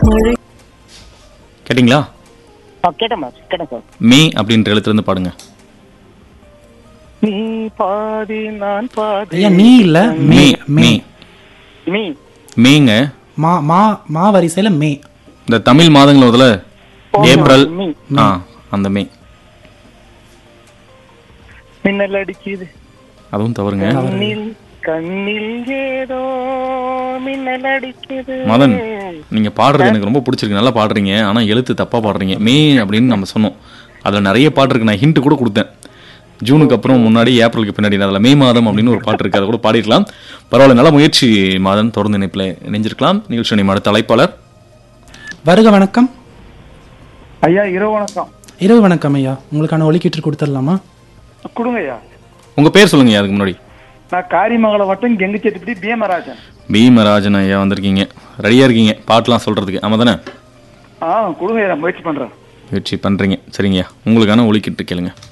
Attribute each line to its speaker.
Speaker 1: மழை
Speaker 2: கேட்டிங்களா
Speaker 3: ஆ கேட்டேன் மேம் கேட்டேன் சார்
Speaker 2: மே அப்படின்ற எழுத்துலேருந்து பாடுங்க
Speaker 3: நீ பாதி நான் பாதி
Speaker 4: ஐயா நீ இல்ல மே மே
Speaker 3: மீ
Speaker 2: மேங்க
Speaker 4: மா மா மா வரிசையில மே
Speaker 2: இந்த தமிழ் மாதங்கள் முதல்ல ஏப்ரல்
Speaker 3: மீ
Speaker 2: ஆ அந்த மே
Speaker 3: மின்னல் அடிக்குது
Speaker 2: அதுவும் தவறுங்க
Speaker 3: கண்ணில் கண்ணில் ஏதோ மின்னல் அடிக்குது
Speaker 2: மதன் நீங்க பாடுறது எனக்கு ரொம்ப பிடிச்சிருக்கு நல்லா பாடுறீங்க ஆனா எழுத்து தப்பா பாடுறீங்க மே அப்படின்னு நம்ம சொன்னோம் அதுல நிறைய பாட்டு இருக்கு நான் ஹிண்ட் கூட கொடுத்தேன் ஜூனுக்கு அப்புறம் முன்னாடி ஏப்ரலுக்கு பின்னாடி அதில் மே மாதம் அப்படின்னு ஒரு பாட்டு இருக்கு அதை கூட பாடிருக்கலாம் பரவாயில்ல நல்ல முயற்சி மாதன் தொடர்ந்து இணைப்பில் இணைஞ்சிருக்கலாம் நிகழ்ச்சி அடுத்த அழைப்பாளர்
Speaker 4: வருக வணக்கம்
Speaker 5: ஐயா இரவு வணக்கம்
Speaker 4: இரவு வணக்கம் ஐயா உங்களுக்கான ஒலிக்கீற்று கொடுத்துடலாமா
Speaker 5: கொடுங்க ஐயா
Speaker 2: உங்க பேர் சொல்லுங்க அதுக்கு முன்னாடி
Speaker 5: நான் காரிமங்கலம் வட்டம் கெங்குச்செட்டிப்படி பீமராஜன்
Speaker 2: பீமராஜன் ஐயா வந்திருக்கீங்க ரெடியா இருக்கீங்க பாட்டுலாம் சொல்றதுக்கு ஆமா தானே
Speaker 5: ஆ கொடுங்க ஐயா நான் முயற்சி பண்றேன்
Speaker 2: முயற்சி பண்றீங்க சரிங்கய்யா உங்களுக்கான ஒலிக்கிட்டு கேளுங்க